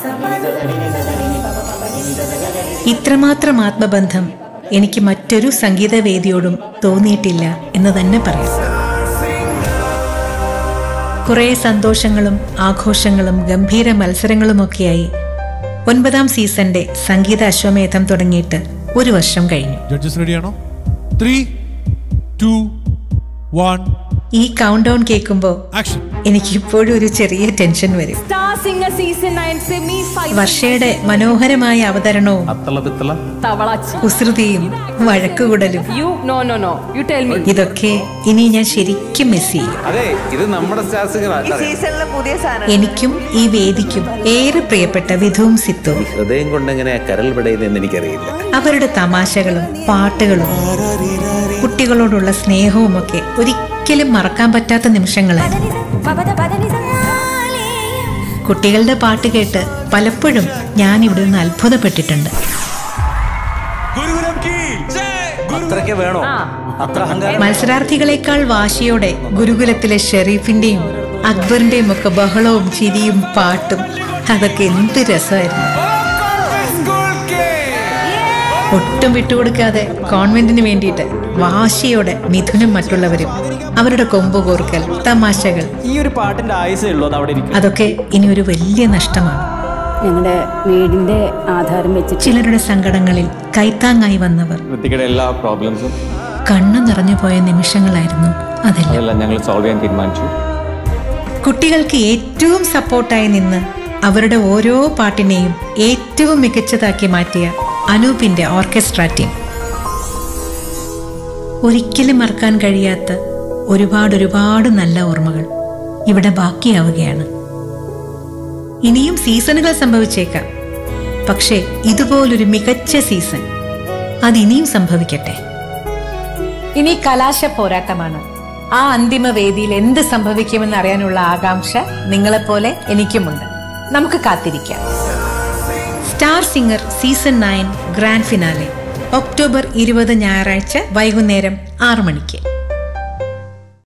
ഇത്രമാത്രം ആത്മബന്ധം എനിക്ക് മറ്റൊരു സംഗീതവേദിയോടും തോന്നിയിട്ടില്ല എന്ന് തന്നെ പറയാം കുറേ സന്തോഷങ്ങളും ആഘോഷങ്ങളും ഗംഭീര മത്സരങ്ങളുമൊക്കെയായി ഒൻപതാം സീസന്റെ സംഗീത അശ്വമേധം തുടങ്ങിയിട്ട് ഒരു വർഷം കഴിഞ്ഞു ജഡ്ജസ് റെഡിയാണോ ത്രീ ടു വൺ ഈ കൗണ്ട് ഡൗൺ കേൾക്കുമ്പോൾ ആക്ഷൻ എനിക്ക് ഇപ്പോഴും ഒരു ചെറിയ ടെൻഷൻ വരും Star Singer Season 9 semi final വർഷയുടെ മനോഹരമായ അവതരണവും അത്തള പിത്തള തവളാച്ചി കുസൃതിയും വഴക്കുകൂടലും you know no no you tell me ഇതൊക്കെ ഇനി ഞാൻ ശരിക്കും മിസ് ചെയ്യും അതെ ഇത് നമ്മുടെ സ്റ്റാർ സിംഗർ ഈ സീസണിലെ പുതിയ സാധനം എനിക്കും ഈ വേദിക്കും ഏറെ പ്രിയപ്പെട്ട വിധുവും സിത്തുവും ഹൃദയം കൊണ്ടെങ്ങനെ കരൾ പിടയുന്നതെന്ന് എനിക്കറിയില്ല അവരുടെ തമാശകളും പാട്ടുകളും കുട്ടികളോടുള്ള സ്നേഹവുമൊക്കെ ഒരിക്കലും മറക്കാൻ പറ്റാത്ത നിമിഷങ്ങളായിരുന്നു കുട്ടികളുടെ പാട്ട് കേട്ട് പലപ്പോഴും ഞാൻ ഇവിടെ നിന്ന് അത്ഭുതപ്പെട്ടിട്ടുണ്ട് അത്രയ്ക്ക് വേണോ അത്ര അഹങ്കാരം മത്സരാർത്ഥികളെക്കാൾ വാശിയോടെ ഗുരുകുലത്തിലെ ഷെറീഫിന്റെയും അക്ബറിന്റെയും ഒക്കെ ബഹളവും ചിരിയും പാട്ടും അതൊക്കെ എന്ത് രസമായിരുന്നു ഒട്ടും വിട്ടുകൊടുക്കാതെ കോൺവെന്റിന് വേണ്ടിയിട്ട് വാശിയോടെ മിഥുനും മറ്റുള്ളവരും അവരുടെ കൊമ്പ് കോർക്കൽ തമാശകൾ ഈ ഒരു പാട്ടിന്റെ ആയുസേ ഉള്ളൂ അത് അവിടെ ഇരിക്കും അതൊക്കെ ഇനി ഒരു വലിയ നഷ്ടമാണ് ഞങ്ങളുടെ വീടിന്റെ ആധാരം വെച്ചിട്ട് ചിലരുടെ സങ്കടങ്ങളിൽ കൈത്താങ്ങായി വന്നവർ ഋത്തികയുടെ എല്ലാ പ്രോബ്ലംസും കണ്ണു നിറഞ്ഞു പോയ നിമിഷങ്ങളായിരുന്നു അതെല്ലാം അതെല്ലാം ഞങ്ങൾ സോൾവ് ചെയ്യാൻ തീരുമാനിച്ചു കുട്ടികൾക്ക് ഏറ്റവും സപ്പോർട്ടായി നിന്ന് അവരുടെ ഓരോ പാട്ടിനെയും ഏറ്റവും മികച്ചതാക്കി മാറ്റിയ അനൂപിന്റെ ഓർക്കസ്ട്ര ടീം ഒരിക്കലും മറക്കാൻ കഴിയാത്ത ഒരുപാട് ഒരുപാട് നല്ല ഓർമ്മകൾ ഇവിടെ ബാക്കിയാവുകയാണ് ഇനിയും സീസണുകൾ സംഭവിച്ചേക്കാം പക്ഷേ ഇതുപോലൊരു മികച്ച സീസൺ അതിനിയും സംഭവിക്കട്ടെ ഇനി കലാശ പോരാട്ടമാണ് ആ അന്തിമ വേദിയിൽ എന്ത് സംഭവിക്കുമെന്ന് അറിയാനുള്ള ആകാംക്ഷ നിങ്ങളെപ്പോലെ എനിക്കുമുണ്ട് നമുക്ക് കാത്തിരിക്കാം star singer season nine grand finale October ഇരുപത് ഞായറാഴ്ച വൈകുന്നേരം ആറു മണിക്ക്